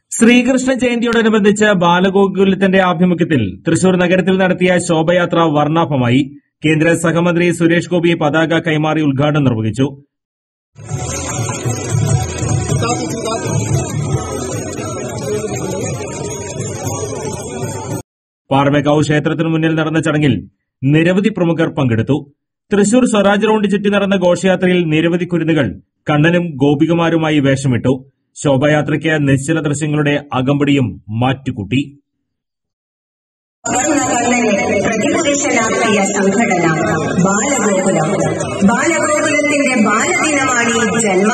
ശ്രീകൃഷ്ണ ജയന്തിയോടനുബന്ധിച്ച് ബാലഗോകുലത്തിന്റെ ആഭിമുഖ്യത്തിൽ തൃശൂർ നഗരത്തിൽ നടത്തിയ ശോഭയാത്ര വർണ്ണാഭമായി കേന്ദ്ര സഹമന്ത്രി സുരേഷ് ഗോപി പതാക കൈമാറി ഉദ്ഘാടനം നിർവഹിച്ചു പാറമേക്കാവ് ക്ഷേത്രത്തിനു മുന്നിൽ നടന്ന ചടങ്ങിൽ നിരവധി പ്രമുഖർ പങ്കെടുത്തു തൃശൂർ സ്വരാജ് റൌണ്ട് ചുറ്റി നടന്ന ഘോഷയാത്രയിൽ നിരവധി കുരുന്നുകൾ കണ്ണനും ഗോപികമാരുമായി വേഷമിട്ടു ശോഭായാത്രയ്ക്ക് നിശ്ചല ദൃശ്യങ്ങളുടെ അകമ്പടിയും മാറ്റുകൂട്ടി വർണ്ണവർണ്ണനെ പ്രതിപുരുഷനാക്കിയ സംഘടന ബാലഗോകുലം ബാലഗോകുലത്തിന്റെ ബാലദിനമാണ് ഈ ജന്മ